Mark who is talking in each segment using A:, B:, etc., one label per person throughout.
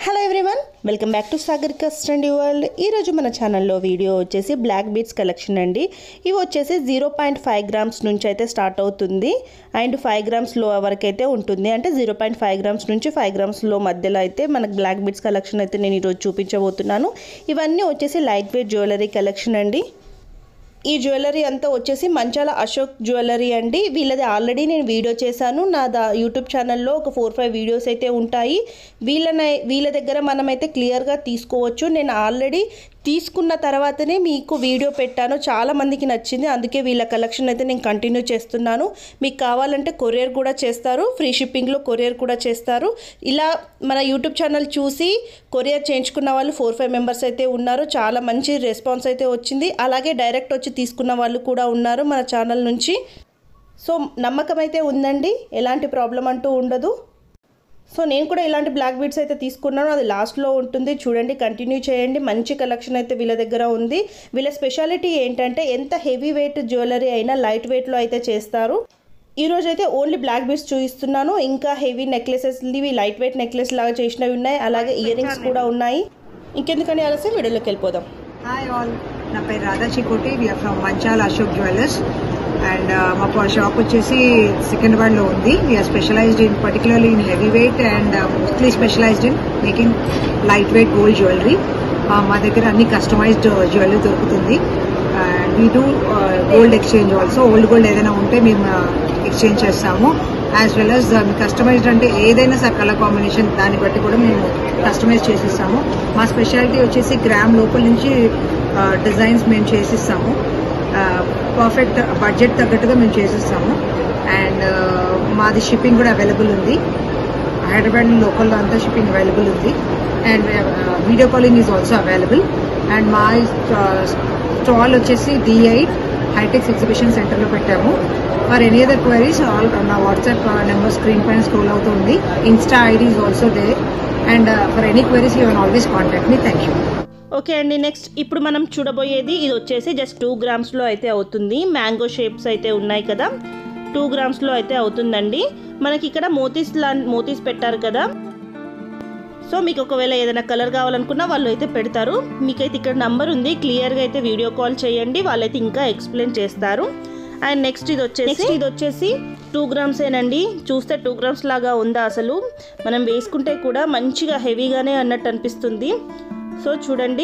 A: hello everyone welcome back to Sagar కస్టండి world ఈరోజు మన ఛానల్లో వీడియో వచ్చేసి బ్లాక్ బీట్స్ కలెక్షన్ అండి ఇవి వచ్చేసి జీరో పాయింట్ ఫైవ్ గ్రామ్స్ నుంచి అయితే స్టార్ట్ అవుతుంది అండ్ ఫైవ్ గ్రామ్స్లో వరకు అయితే ఉంటుంది అంటే జీరో పాయింట్ ఫైవ్ గ్రామ్స్ నుంచి ఫైవ్ గ్రామ్స్లో మధ్యలో అయితే మనకు బ్లాక్ బీట్స్ కలెక్షన్ అయితే నేను ఈరోజు చూపించబోతున్నాను ఇవన్నీ వచ్చేసి లైట్ వెయిట్ జ్యువెలరీ కలెక్షన్ అండి ఈ జ్యువెలరీ అంతా వచ్చేసి మంచాల అశోక్ జ్యువెలరీ అండి వీళ్ళది ఆల్రెడీ నేను వీడియో చేశాను నా దా యూట్యూబ్ ఛానల్లో ఒక ఫోర్ ఫైవ్ వీడియోస్ అయితే ఉంటాయి వీళ్ళని వీళ్ళ దగ్గర మనమైతే క్లియర్గా తీసుకోవచ్చు నేను ఆల్రెడీ తీసుకున్న తర్వాతనే మీకు వీడియో పెట్టాను చాలా మందికి నచ్చింది అందుకే వీళ్ళ కలెక్షన్ అయితే నేను కంటిన్యూ చేస్తున్నాను మీకు కావాలంటే కొరియర్ కూడా చేస్తారు ఫ్రీ షిప్పింగ్లో కొరియర్ కూడా చేస్తారు ఇలా మన యూట్యూబ్ ఛానల్ చూసి కొరియర్ చేయించుకున్న వాళ్ళు ఫోర్ ఫైవ్ మెంబర్స్ అయితే ఉన్నారు చాలా మంచి రెస్పాన్స్ అయితే వచ్చింది అలాగే డైరెక్ట్ వచ్చి తీసుకున్న వాళ్ళు కూడా ఉన్నారు మన ఛానల్ నుంచి సో నమ్మకం అయితే ఉందండి ఎలాంటి ప్రాబ్లం అంటూ ఉండదు సో నేను కూడా ఇలాంటి బ్లాక్ బీడ్స్ అయితే తీసుకున్నాను అది లాస్ట్లో ఉంటుంది చూడండి కంటిన్యూ చేయండి మంచి కలెక్షన్ అయితే వీళ్ళ దగ్గర ఉంది వీళ్ళ స్పెషాలిటీ ఏంటంటే ఎంత హెవీ వెయిట్ జ్యువెలరీ అయినా లైట్ వెయిట్లో అయితే చేస్తారు ఈ రోజు అయితే ఓన్లీ బ్లాక్ బీడ్స్ చూపిస్తున్నాను ఇంకా హెవీ నెక్లెసెస్ ఇవి లైట్ వెయిట్ నెక్లెస్ లాగా చేసినవి ఉన్నాయి అలాగే ఇయర్ రింగ్స్ కూడా ఉన్నాయి ఇంకెందుకని ఆలస్యం వీడియోలోకి వెళ్ళిపోదాం
B: హాయ్ ఆల్ నా పేరు Radha Chikoti we're from Manchal Ashok jewellers and మా షాప్ వచ్చేసి సికింద్రాబాద్ లో ఉంది we're specialised in particularly in heavy weight and mostly specialised in making light weight gold jewellery మా దగ్గర అన్ని కస్టమైజ్డ్ జ్యువెలరీ దొరుకుతుంది and we do gold exchange also old gold ఏదైనా ఉంటే మేము ఎక్స్చేంజ్ చేస్తాము యాజ్ వెల్ అస్ కస్టమైజ్డ్ అంటే ఏదైనా సార్ కలర్ కాంబినేషన్ దాన్ని బట్టి కూడా మేము కస్టమైజ్ చేసిస్తాము మా స్పెషాలిటీ వచ్చేసి గ్రామ్ లోపల నుంచి డిజైన్స్ మేము చేసిస్తాము పర్ఫెక్ట్ బడ్జెట్ తగ్గట్టుగా మేము చేసిస్తాము అండ్ మాది షిప్పింగ్ కూడా అవైలబుల్ ఉంది హైదరాబాద్ లోకల్లో అంతా షిప్పింగ్ అవైలబుల్ ఉంది and video calling is also available and మా స్టాల్ వచ్చేసి డి ఎయిట్ హైటెక్స్ ఎగ్జిబిషన్ సెంటర్లో పెట్టాము for any other queries all నా వాట్సాప్ నెంబర్ స్క్రీన్ పైన స్క్రోల్ అవుతుంది insta ID is also there and for any queries you can always contact me thank you
A: okay అండి next ఇప్పుడు మనం చూడబోయేది ఇది వచ్చేసి జస్ట్ టూ గ్రామ్స్లో అయితే అవుతుంది మ్యాంగో షేప్స్ అయితే ఉన్నాయి కదా టూ గ్రామ్స్లో అయితే అవుతుందండి మనకి ఇక్కడ మోతీస్ లా మోతీస్ పెట్టారు కదా సో మీకు ఒకవేళ ఏదైనా కలర్ కావాలనుకున్నా వాళ్ళు అయితే పెడతారు మీకైతే ఇక్కడ నంబర్ ఉంది క్లియర్గా అయితే వీడియో కాల్ చేయండి వాళ్ళైతే ఇంకా ఎక్స్ప్లెయిన్ చేస్తారు అండ్ నెక్స్ట్ ఇది వచ్చేసి నెక్స్ట్ ఇది వచ్చేసి టూ గ్రామ్స్ ఏనండి చూస్తే టూ గ్రామ్స్ లాగా ఉందా అసలు మనం వేసుకుంటే కూడా మంచిగా హెవీగానే అన్నట్టు అనిపిస్తుంది సో చూడండి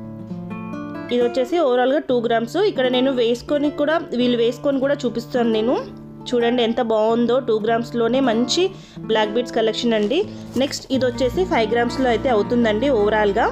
A: ఇది వచ్చేసి ఓవరాల్గా టూ గ్రామ్స్ ఇక్కడ నేను వేసుకొని కూడా వీళ్ళు వేసుకొని కూడా చూపిస్తాను నేను చూడండి ఎంత బాగుందో టూ గ్రామ్స్లోనే మంచి బ్లాక్ బీట్స్ కలెక్షన్ అండి నెక్స్ట్ ఇది వచ్చేసి ఫైవ్ గ్రామ్స్లో అయితే అవుతుందండి ఓవరాల్గా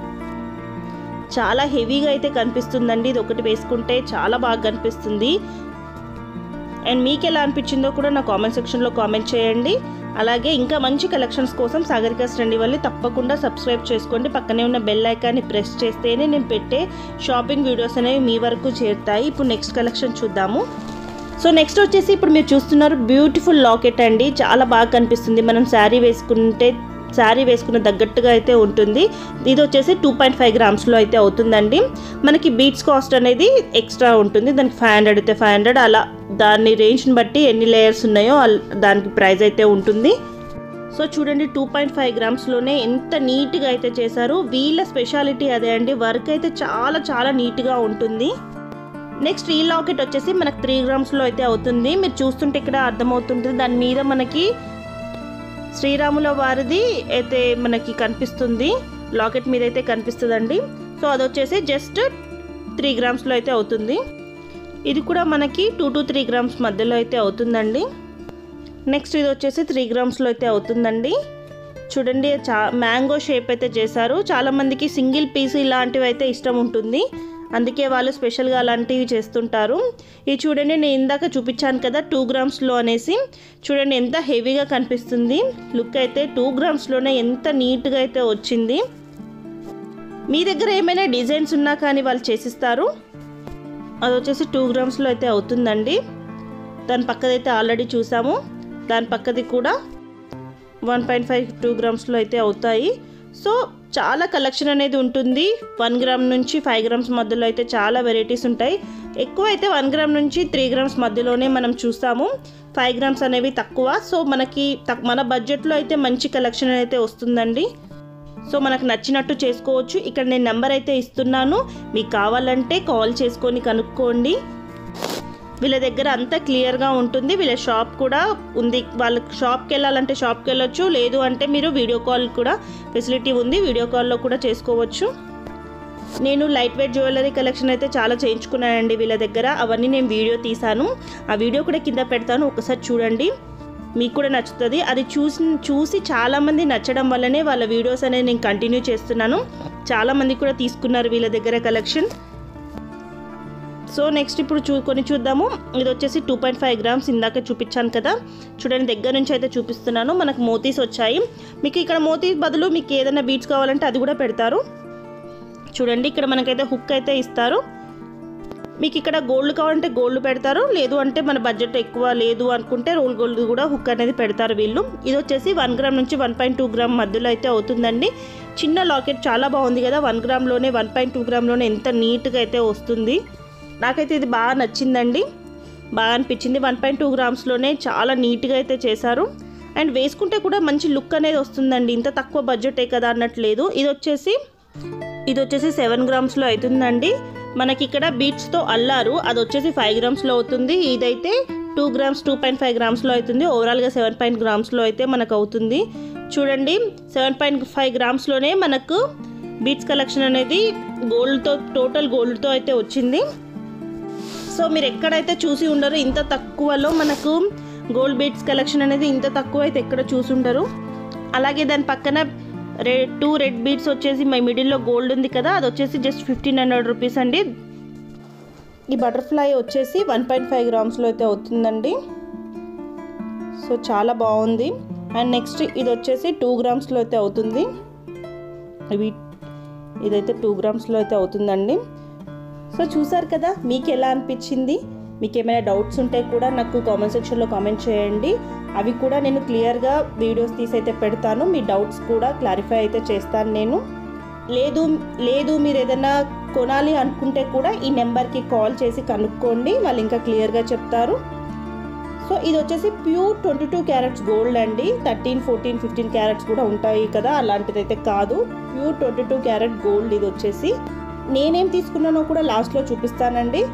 A: చాలా హెవీగా అయితే కనిపిస్తుందండి ఇది ఒకటి వేసుకుంటే చాలా బాగా కనిపిస్తుంది అండ్ మీకు ఎలా అనిపించిందో కూడా నా కామెంట్ సెక్షన్లో కామెంట్ చేయండి అలాగే ఇంకా మంచి కలెక్షన్స్ కోసం సాగరికా స్టండి వల్ల తప్పకుండా సబ్స్క్రైబ్ చేసుకోండి పక్కనే ఉన్న బెల్ ఐకాన్ని ప్రెస్ చేస్తేనే నేను పెట్టే షాపింగ్ వీడియోస్ అనేవి మీ వరకు చేరుతాయి ఇప్పుడు నెక్స్ట్ కలెక్షన్ చూద్దాము సో నెక్స్ట్ వచ్చేసి ఇప్పుడు మీరు చూస్తున్నారు బ్యూటిఫుల్ లాకెట్ అండి చాలా బాగా కనిపిస్తుంది మనం శారీ వేసుకుంటే శారీ వేసుకున్న తగ్గట్టుగా అయితే ఉంటుంది ఇది వచ్చేసి టూ పాయింట్ ఫైవ్ గ్రామ్స్లో అయితే అవుతుందండి మనకి బీట్స్ కాస్ట్ అనేది ఎక్స్ట్రా ఉంటుంది దానికి ఫైవ్ హండ్రెడ్ అయితే ఫైవ్ హండ్రెడ్ అలా దాని రేంజ్ని బట్టి ఎన్ని లేయర్స్ ఉన్నాయో దానికి ప్రైస్ అయితే ఉంటుంది సో చూడండి టూ పాయింట్ ఫైవ్ గ్రామ్స్లోనే ఎంత నీట్గా అయితే చేశారు వీళ్ళ స్పెషాలిటీ అదే అండి వర్క్ అయితే చాలా చాలా నీట్గా ఉంటుంది నెక్స్ట్ ఈ లాకెట్ వచ్చేసి మనకు త్రీ గ్రామ్స్లో అయితే అవుతుంది మీరు చూస్తుంటే ఇక్కడ అర్థమవుతుంటుంది దాని మీద మనకి శ్రీరాముల వారిది అయితే మనకి కనిపిస్తుంది లాకెట్ మీద అయితే కనిపిస్తుందండి సో అది వచ్చేసి జస్ట్ త్రీ గ్రామ్స్లో అయితే అవుతుంది ఇది కూడా మనకి టూ టు త్రీ గ్రామ్స్ మధ్యలో అయితే అవుతుందండి నెక్స్ట్ ఇది వచ్చేసి త్రీ గ్రామ్స్లో అయితే అవుతుందండి చూడండి చా మ్యాంగో షేప్ అయితే చేశారు చాలామందికి సింగిల్ పీస్ ఇలాంటివి అయితే ఇష్టం ఉంటుంది అందుకే వాళ్ళు స్పెషల్గా అలాంటివి చేస్తుంటారు ఇది చూడండి నేను ఇందాక చూపించాను కదా టూ గ్రామ్స్లో అనేసి చూడండి ఎంత హెవీగా కనిపిస్తుంది లుక్ అయితే టూ గ్రామ్స్లోనే ఎంత నీట్గా అయితే వచ్చింది మీ దగ్గర ఏమైనా డిజైన్స్ ఉన్నా కానీ వాళ్ళు చేసిస్తారు అది వచ్చేసి టూ గ్రామ్స్లో అయితే అవుతుందండి దాని పక్కదైతే ఆల్రెడీ చూసాము దాని పక్కది కూడా వన్ పాయింట్ ఫైవ్ టూ గ్రామ్స్లో అయితే అవుతాయి సో చాలా కలెక్షన్ అనేది ఉంటుంది వన్ గ్రామ్ నుంచి ఫైవ్ గ్రామ్స్ మధ్యలో అయితే చాలా వెరైటీస్ ఉంటాయి ఎక్కువ అయితే వన్ గ్రామ్ నుంచి త్రీ గ్రామ్స్ మధ్యలోనే మనం చూస్తాము ఫైవ్ గ్రామ్స్ అనేవి తక్కువ సో మనకి తక్- మన బడ్జెట్లో అయితే మంచి కలెక్షన్ అయితే వస్తుందండి సో మనకు నచ్చినట్టు చేసుకోవచ్చు ఇక్కడ నేను నెంబర్ అయితే ఇస్తున్నాను మీకు కావాలంటే కాల్ చేసుకొని కనుక్కోండి వీళ్ళ దగ్గర అంతా క్లియర్గా ఉంటుంది వీళ్ళ షాప్ కూడా ఉంది వాళ్ళ షాప్కి వెళ్ళాలంటే షాప్కి వెళ్ళొచ్చు లేదు అంటే మీరు వీడియో కాల్ కూడా ఫెసిలిటీ ఉంది వీడియో కాల్లో కూడా చేసుకోవచ్చు నేను లైట్ వెయిట్ జ్యువెలరీ కలెక్షన్ అయితే చాలా చేయించుకున్నానండి వీళ్ళ దగ్గర అవన్నీ నేను వీడియో తీశాను ఆ వీడియో కూడా కింద పెడతాను ఒకసారి చూడండి మీకు కూడా నచ్చుతుంది అది చూసి చూసి చాలామంది నచ్చడం వల్లనే వాళ్ళ వీడియోస్ అనేది నేను కంటిన్యూ చేస్తున్నాను చాలామంది కూడా తీసుకున్నారు వీళ్ళ దగ్గర కలెక్షన్ సో నెక్స్ట్ ఇప్పుడు చూ కొన్ని చూద్దాము ఇది వచ్చేసి టూ పాయింట్ ఫైవ్ గ్రామ్స్ ఇందాక చూపించాను కదా చూడండి దగ్గర నుంచి అయితే చూపిస్తున్నాను మనకు మోతీస్ వచ్చాయి మీకు ఇక్కడ మోతీస్ బదులు మీకు ఏదైనా బీట్స్ కావాలంటే అది కూడా పెడతారు చూడండి ఇక్కడ మనకైతే హుక్ అయితే ఇస్తారు మీకు ఇక్కడ గోల్డ్ కావాలంటే గోల్డ్ పెడతారు లేదు అంటే మన బడ్జెట్ ఎక్కువ లేదు అనుకుంటే రోల్ గోల్డ్ కూడా హుక్ అనేది పెడతారు వీళ్ళు ఇది వచ్చేసి వన్ గ్రామ్ నుంచి వన్ పాయింట్ టూ గ్రామ్ మధ్యలో అయితే అవుతుందండి చిన్న లాకెట్ చాలా బాగుంది కదా వన్ గ్రామ్లోనే వన్ పాయింట్ టూ గ్రామ్లోనే ఎంత నీట్గా అయితే వస్తుంది నాకైతే ఇది బాగా నచ్చిందండి బాగా అనిపించింది వన్ పాయింట్ టూ గ్రామ్స్లోనే చాలా నీట్గా అయితే చేశారు అండ్ వేసుకుంటే కూడా మంచి లుక్ అనేది వస్తుందండి ఇంత తక్కువ బడ్జెటే కదా అన్నట్లేదు ఇది వచ్చేసి ఇది వచ్చేసి సెవెన్ గ్రామ్స్లో అవుతుందండి మనకి ఇక్కడ బీట్స్తో అల్లారు అది వచ్చేసి ఫైవ్ గ్రామ్స్లో అవుతుంది ఇదైతే two grams two point five గ్రామ్స్లో అవుతుంది ఓవరాల్గా సెవెన్ పాయింట్ గ్రామ్స్లో అయితే మనకు అవుతుంది చూడండి సెవెన్ పాయింట్ ఫైవ్ గ్రామ్స్లోనే మనకు బీట్స్ కలెక్షన్ అనేది గోల్డ్తో టోటల్ గోల్డ్తో అయితే వచ్చింది సో మీరు ఎక్కడైతే చూసి ఉండరు ఇంత తక్కువలో మనకు గోల్డ్ బీట్స్ కలెక్షన్ అనేది ఇంత తక్కువ అయితే ఎక్కడ చూసి ఉండరు అలాగే దాని పక్కన రెడ్ టూ రెడ్ బీట్స్ వచ్చేసి మై మిడిల్లో గోల్డ్ ఉంది కదా అది వచ్చేసి జస్ట్ ఫిఫ్టీన్ హండ్రెడ్ రూపీస్ అండి ఈ బటర్ఫ్లై వచ్చేసి వన్ పాయింట్ ఫైవ్ గ్రామ్స్లో అయితే అవుతుందండి సో చాలా బాగుంది అండ్ నెక్స్ట్ ఇది వచ్చేసి టూ గ్రామ్స్లో అయితే అవుతుంది ఇవి ఇదైతే టూ గ్రామ్స్లో అయితే అవుతుందండి సో చూసారు కదా మీకు ఎలా అనిపించింది మీకు ఏమైనా డౌట్స్ ఉంటే కూడా నాకు కామెంట్ సెక్షన్లో కామెంట్ చేయండి అవి కూడా నేను క్లియర్గా వీడియోస్ తీసి అయితే పెడతాను మీ డౌట్స్ కూడా క్లారిఫై అయితే చేస్తాను నేను లేదు లేదు మీరు ఏదైనా కొనాలి అనుకుంటే కూడా ఈ నెంబర్కి కాల్ చేసి కనుక్కోండి వాళ్ళు ఇంకా క్లియర్గా చెప్తారు సో ఇది వచ్చేసి pure twenty two carats gold అండి థర్టీన్ ఫోర్టీన్ ఫిఫ్టీన్ క్యారెట్స్ కూడా ఉంటాయి కదా అలాంటిదైతే కాదు pure twenty two carat gold ఇది వచ్చేసి నేనేం తీసుకున్నానో కూడా లాస్ట్లో చూపిస్తానండి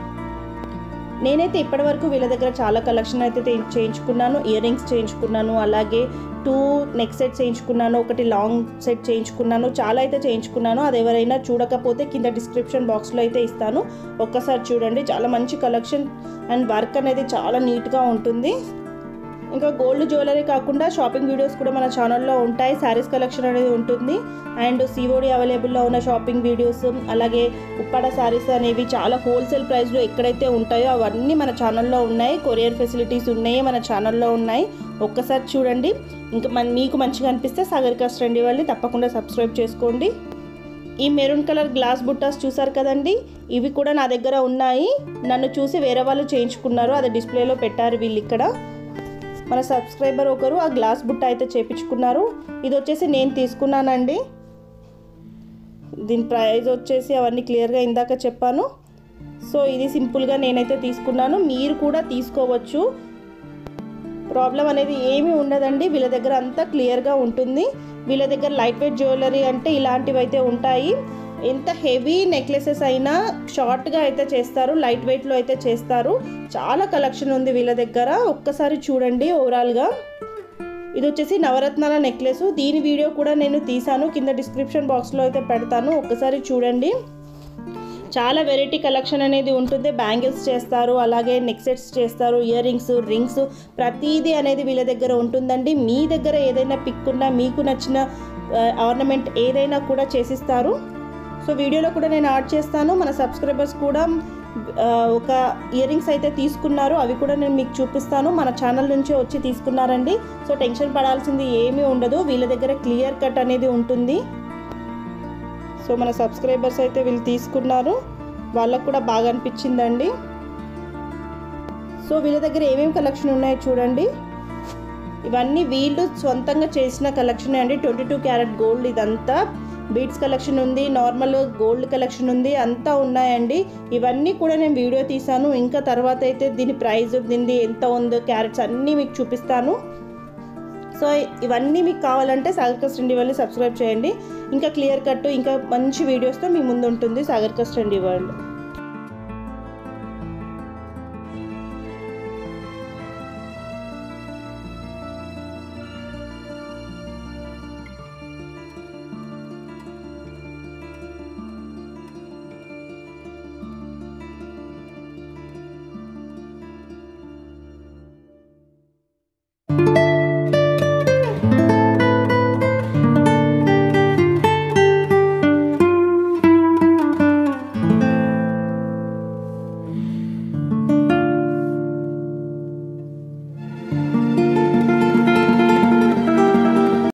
A: నేనైతే ఇప్పటివరకు వీళ్ళ దగ్గర చాలా కలెక్షన్ అయితే తే- చేయించుకున్నాను ఇయర్ రింగ్స్ చేయించుకున్నాను అలాగే టూ నెక్ సెట్ చేయించుకున్నాను ఒకటి లాంగ్ సెట్ చేయించుకున్నాను చాలా అయితే చేయించుకున్నాను అది ఎవరైనా చూడకపోతే కింద డిస్క్రిప్షన్ బాక్స్లో అయితే ఇస్తాను ఒక్కసారి చూడండి చాలా మంచి కలెక్షన్ అండ్ వర్క్ అనేది చాలా నీట్గా ఉంటుంది ఇంకా గోల్డ్ జ్యువెలరీ కాకుండా షాపింగ్ వీడియోస్ కూడా మన ఛానల్లో ఉంటాయి శారీస్ కలెక్షన్ అనేది ఉంటుంది అండ్ సివోడి అవైలబుల్లో ఉన్న షాపింగ్ వీడియోస్ అలాగే ఉప్పాడ శారీస్ అనేవి చాలా హోల్సేల్ ప్రైస్లో ఎక్కడైతే ఉంటాయో అవన్నీ మన ఛానల్లో ఉన్నాయి కొరియర్ ఫెసిలిటీస్ ఉన్నాయి మన ఛానల్లో ఉన్నాయి ఒక్కసారి చూడండి ఇంకా మన మీకు మంచిగా అనిపిస్తే సాగర్ కాస్ట్ రండి వాళ్ళని తప్పకుండా సబ్స్క్రైబ్ చేసుకోండి ఈ మెరూన్ కలర్ గ్లాస్ బుట్టాస్ చూసారు కదండి ఇవి కూడా నా దగ్గర ఉన్నాయి నన్ను చూసి వేరే వాళ్ళు చేయించుకున్నారు అది డిస్ప్లేలో పెట్టారు వీళ్ళు ఇక్కడ మన సబ్స్క్రైబర్ ఒకరు ఆ గ్లాస్ బుట్ట అయితే చేపించుకున్నారు ఇది వచ్చేసి నేను తీసుకున్నానండి దీని ప్రైస్ వచ్చేసి అవన్నీ క్లియర్గా ఇందాక చెప్పాను సో ఇది సింపుల్గా నేనైతే తీసుకున్నాను మీరు కూడా తీసుకోవచ్చు ప్రాబ్లం అనేది ఏమీ ఉండదండి వీళ్ళ దగ్గర అంతా క్లియర్గా ఉంటుంది వీళ్ళ దగ్గర లైట్ వెయిట్ జ్యువెలరీ అంటే ఇలాంటివి అయితే ఉంటాయి ఎంత హెవీ నెక్లెసెస్ అయినా షార్ట్గా అయితే చేస్తారు లైట్ వెయిట్లో అయితే చేస్తారు చాలా కలెక్షన్ ఉంది వీళ్ళ దగ్గర ఒక్కసారి చూడండి ఓవరాల్గా ఇది వచ్చేసి నవరత్నాల నెక్లెస్ దీని వీడియో కూడా నేను తీసాను కింద డిస్క్రిప్షన్ బాక్స్లో అయితే పెడతాను ఒక్కసారి చూడండి చాలా వెరైటీ కలెక్షన్ అనేది ఉంటుంది బ్యాంగిల్స్ చేస్తారు అలాగే నెక్ సెట్స్ చేస్తారు ఇయర్ రింగ్స్ రింగ్స్ ప్రతిదీ అనేది వీళ్ళ దగ్గర ఉంటుందండి మీ దగ్గర ఏదైనా పిక్ ఉన్నా మీకు నచ్చిన ఆర్నమెంట్ ఏదైనా కూడా చేసిస్తారు సో వీడియోలో కూడా నేను యాడ్ చేస్తాను మన సబ్స్క్రైబర్స్ కూడా ఆ, ఒక ఇయర్ రింగ్స్ అయితే తీసుకున్నారు అవి కూడా నేను మీకు చూపిస్తాను మన ఛానల్ నుంచే వచ్చి తీసుకున్నారండి సో టెన్షన్ పడాల్సింది ఏమీ ఉండదు వీళ్ళ దగ్గర క్లియర్ కట్ అనేది ఉంటుంది సో మన సబ్స్క్రైబర్స్ అయితే వీళ్ళు తీసుకున్నారు వాళ్ళకు కూడా బాగా అనిపించిందండి సో వీళ్ళ దగ్గర ఏమేమి కలెక్షన్ ఉన్నాయో చూడండి ఇవన్నీ వీళ్ళు సొంతంగా చేసిన కలెక్షన్ అండి ట్వంటీ టూ క్యారెట్ గోల్డ్ ఇదంతా బీట్స్ కలెక్షన్ ఉంది నార్మల్ గోల్డ్ కలెక్షన్ ఉంది అంతా ఉన్నాయండి ఇవన్నీ కూడా నేను వీడియో తీసాను ఇంకా తర్వాత అయితే దీని ప్రైస్ దీనిది ఎంత ఉందో క్యారెట్స్ అన్నీ మీకు చూపిస్తాను సో సో ఇవన్నీ మీకు కావాలంటే సాగర్ కస్ట్ ఇండి వరల్డ్ సబ్స్క్రైబ్ చేయండి ఇంకా క్లియర్ కట్ ఇంకా మంచి వీడియోస్తో మీ ముందు ఉంటుంది సాగర్ కస్ట్ ఇండి వరల్డ్